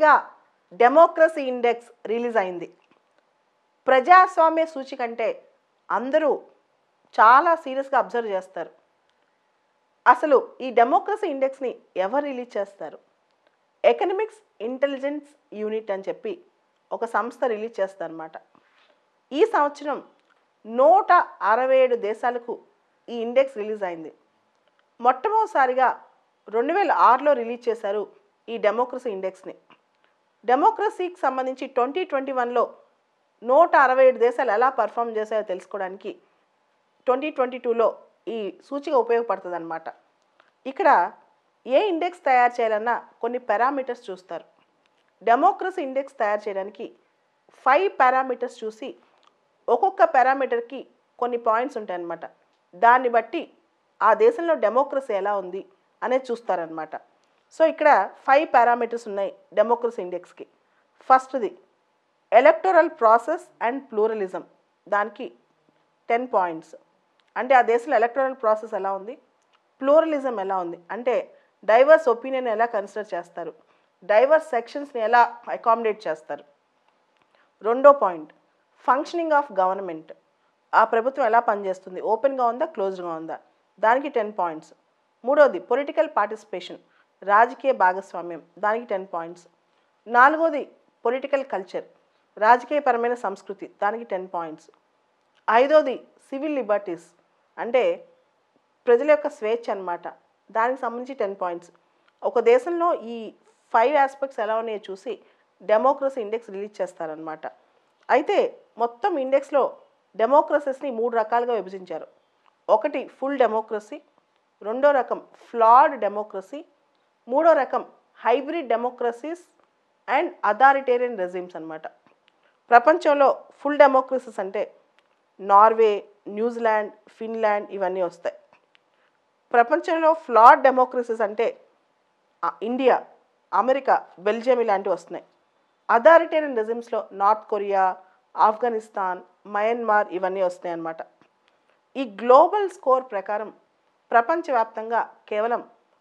రీసెంట్గా democracy index release అయింది ప్రజాస్వామ్య సూచి కంటే అందరూ చాలా సీరియస్గా అబ్జర్వ్ చేస్తారు అసలు ఈ డెమోక్రసీ ఇండెక్స్ని ఎవరు రిలీజ్ చేస్తారు ఎకనమిక్స్ ఇంటెలిజెన్స్ యూనిట్ అని చెప్పి ఒక సంస్థ రిలీజ్ చేస్తారన్నమాట ఈ సంవత్సరం నూట అరవై ఏడు దేశాలకు ఈ ఇండెక్స్ రిలీజ్ అయింది మొట్టమొదటిసారిగా రెండు వేల ఆరులో రిలీజ్ చేశారు ఈ డెమోక్రసీ ఇండెక్స్ని డెమోక్రసీకి సంబంధించి ట్వంటీ ట్వంటీ వన్లో నూట అరవై ఏడు దేశాలు ఎలా పర్ఫామ్ చేశాయో తెలుసుకోవడానికి ట్వంటీ ట్వంటీ టూలో ఈ సూచిక ఉపయోగపడుతుంది అనమాట ఇక్కడ ఏ ఇండెక్స్ తయారు చేయాలన్నా కొన్ని పారామీటర్స్ చూస్తారు డెమోక్రసీ ఇండెక్స్ తయారు చేయడానికి ఫైవ్ పారామీటర్స్ చూసి ఒక్కొక్క పారామీటర్కి కొన్ని పాయింట్స్ ఉంటాయన్నమాట దాన్ని బట్టి ఆ దేశంలో డెమోక్రసీ ఎలా ఉంది అనేది చూస్తారనమాట సో ఇక్కడ ఫైవ్ పారామీటర్స్ ఉన్నాయి డెమోక్రసీ ఇండెక్స్కి ఫస్ట్ది ఎలక్టోరల్ ప్రాసెస్ అండ్ ప్లూరలిజం దానికి టెన్ పాయింట్స్ అంటే ఆ దేశంలో ఎలక్టోరల్ ప్రాసెస్ ఎలా ఉంది ప్లూరలిజం ఎలా ఉంది అంటే డైవర్స్ ఒపీనియన్ ఎలా కన్సిడర్ చేస్తారు డైవర్స్ సెక్షన్స్ని ఎలా అకామిడేట్ చేస్తారు రెండో పాయింట్ ఫంక్షనింగ్ ఆఫ్ గవర్నమెంట్ ఆ ప్రభుత్వం ఎలా పనిచేస్తుంది ఓపెన్గా ఉందా క్లోజ్డ్గా ఉందా దానికి టెన్ పాయింట్స్ మూడోది పొలిటికల్ పార్టిసిపేషన్ రాజకీయ భాగస్వామ్యం దానికి టెన్ పాయింట్స్ నాలుగోది పొలిటికల్ కల్చర్ రాజకీయపరమైన సంస్కృతి దానికి టెన్ పాయింట్స్ ఐదోది సివిల్ లిబర్టీస్ అంటే ప్రజల యొక్క స్వేచ్ఛ అన్నమాట దానికి సంబంధించి టెన్ పాయింట్స్ ఒక దేశంలో ఈ ఫైవ్ ఆస్పెక్ట్స్ ఎలా ఉన్నాయో చూసి డెమోక్రసీ ఇండెక్స్ రిలీజ్ చేస్తారనమాట అయితే మొత్తం ఇండెక్స్లో డెమోక్రసీస్ని మూడు రకాలుగా విభజించారు ఒకటి ఫుల్ డెమోక్రసీ రెండో రకం ఫ్లాడ్ డెమోక్రసీ మూడో రకం hybrid democracies and authoritarian regimes అన్నమాట ప్రపంచంలో ఫుల్ డెమోక్రసీస్ అంటే నార్వే న్యూజిలాండ్ ఫిన్లాండ్ ఇవన్నీ వస్తాయి ప్రపంచంలో ఫ్లాడ్ డెమోక్రసీస్ అంటే ఆ, ఇండియా అమెరికా బెల్జియం ఇలాంటివి వస్తున్నాయి అథారిటేరియన్ రెజిమ్స్లో నార్త్ కొరియా ఆఫ్ఘనిస్తాన్ మయన్మార్ ఇవన్నీ వస్తాయి అన్నమాట ఈ గ్లోబల్ స్కోర్ ప్రకారం ప్రపంచవ్యాప్తంగా కేవలం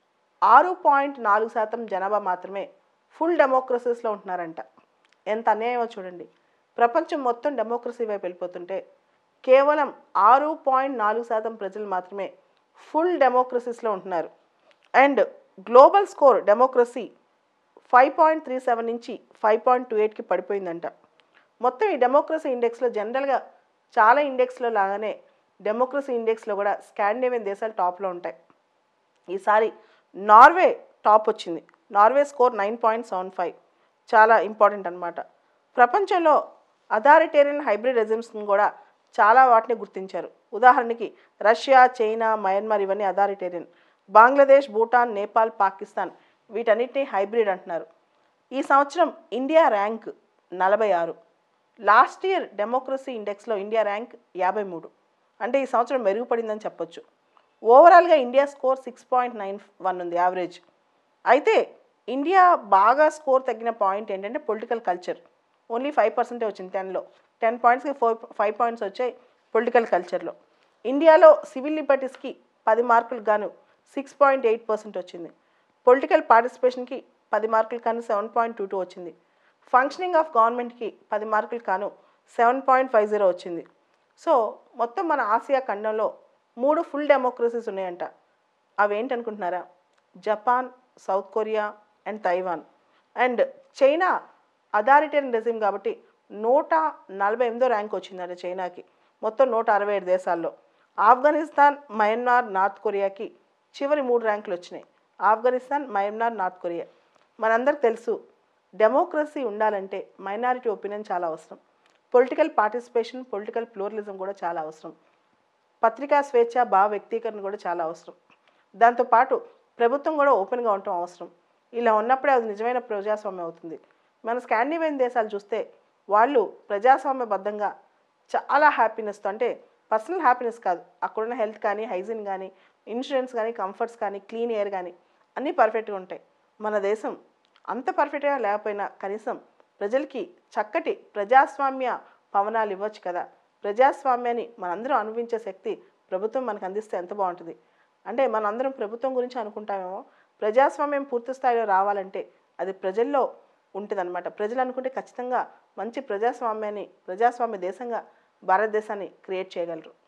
ఆరు పాయింట్ నాలుగు శాతం జనాభా మాత్రమే ఫుల్ డెమోక్రసీస్లో ఉంటున్నారంట ఎంత అన్యాయమో చూడండి ప్రపంచం మొత్తం డెమోక్రసీ వైపు వెళ్ళిపోతుంటే కేవలం ఆరు పాయింట్ నాలుగు శాతం ప్రజలు మాత్రమే ఫుల్ డెమోక్రసీస్లో ఉంటున్నారు and global score democracy five point three seven నుంచి ఫైవ్ పాయింట్ టూ ఎయిట్కి పడిపోయిందంట మొత్తం ఈ డెమోక్రసీ ఇండెక్స్లో జనరల్గా చాలా ఇండెక్స్లో లాగానే డెమోక్రసీ ఇండెక్స్లో కూడా స్కాండినేవియన్ దేశాలు టాప్లో ఉంటాయి ఈసారి నార్వే టాప్ వచ్చింది Norway score nine point seven five చాలా ఇంపార్టెంట్ అనమాట ప్రపంచంలో అథారిటేరియన్ హైబ్రిడ్ రెజిమ్స్ని కూడా చాలా వాటిని గుర్తించారు ఉదాహరణకి రష్యా చైనా మయన్మార్ ఇవన్నీ అథారిటేరియన్ బంగ్లాదేశ్ భూటాన్ నేపాల్ పాకిస్తాన్ వీటన్నిటిని హైబ్రిడ్ అంటున్నారు ఈ సంవత్సరం ఇండియా ర్యాంక్ నలభై ఆరు లాస్ట్ ఇయర్ డెమోక్రసీ ఇండెక్స్లో ఇండియా ర్యాంక్ యాభై మూడు అంటే ఈ సంవత్సరం మెరుగుపడిందని చెప్పొచ్చు ఓవరాల్గా India score six point nine one ఉంది యావరేజ్ అయితే ఇండియా బాగా స్కోర్ తగ్గిన పాయింట్ ఏంటంటే పొలిటికల్ కల్చర్ ఓన్లీ ఫైవ్ పర్సెంటే వచ్చింది టెన్లో టెన్ పాయింట్స్కి ఫోర్ ఫైవ్ పాయింట్స్ వచ్చాయి పొలిటికల్ కల్చర్లో ఇండియాలో సివిల్ లిబర్టీస్కి పది మార్కులకు గాను సిక్స్ పాయింట్ ఎయిట్ పర్సెంట్ వచ్చింది పొలిటికల్ పార్టిసిపేషన్కి పది మార్కులు కాను సెవెన్ పాయింట్ టూ టూ వచ్చింది ఫంక్షనింగ్ ఆఫ్ గవర్నమెంట్కి పది మార్కులు కాను సెవెన్ పాయింట్ ఫైవ్ జీరో వచ్చింది సో మొత్తం మన ఆసియా ఖండంలో మూడు ఫుల్ డెమోక్రసీస్ ఉన్నాయంట అవి ఏంటనుకుంటున్నారా Japan South Korea and Taiwan and China authoritarian regime కాబట్టి నూట నలభై ఎనిమిదో ర్యాంక్ వచ్చిందంట చైనాకి మొత్తం నూట అరవై ఏడు దేశాల్లో ఆఫ్ఘనిస్తాన్ మయన్మార్ నార్త్ కొరియాకి చివరి మూడు ర్యాంకులు వచ్చినాయి ఆఫ్ఘనిస్తాన్ మయన్మార్ నార్త్ కొరియా మనందరికి తెలుసు డెమోక్రసీ ఉండాలంటే మైనారిటీ ఒపీనియన్ చాలా అవసరం పొలిటికల్ పార్టిసిపేషన్ పొలిటికల్ ప్లూరలిజం కూడా చాలా అవసరం పత్రికా స్వేచ్ఛ భావ వ్యక్తీకరణ కూడా చాలా అవసరం దాంతోపాటు ప్రభుత్వం కూడా ఓపెన్గా ఉండటం అవసరం ఇలా ఉన్నప్పుడే అది నిజమైన ప్రజాస్వామ్యం అవుతుంది మన స్కాండినేవియన్ దేశాలు చూస్తే వాళ్ళు ప్రజాస్వామ్యబద్ధంగా చాలా హ్యాపీనెస్తో అంటే పర్సనల్ హ్యాపీనెస్ కాదు అక్కడున్న హెల్త్ కానీ హైజీన్ కానీ ఇన్సూరెన్స్ కానీ కంఫర్ట్స్ కానీ క్లీన్ ఎయిర్ కానీ అన్నీ పర్ఫెక్ట్గా ఉంటాయి మన దేశం అంత పర్ఫెక్ట్గా లేకపోయినా కనీసం ప్రజలకి చక్కటి ప్రజాస్వామ్య పవనాలు ఇవ్వచ్చు కదా ప్రజాస్వామ్యాన్ని మనందరం అనుభవించే శక్తి ప్రభుత్వం మనకు అందిస్తే ఎంత బాగుంటుంది అంటే మనందరం ప్రభుత్వం గురించి అనుకుంటామేమో ప్రజాస్వామ్యం పూర్తి స్థాయిలో రావాలంటే అది ప్రజల్లో ఉంటుందన్నమాట ప్రజలు అనుకుంటే ఖచ్చితంగా మంచి ప్రజాస్వామ్యాన్ని ప్రజాస్వామ్య దేశంగా భారతదేశాన్ని క్రియేట్ చేయగలరు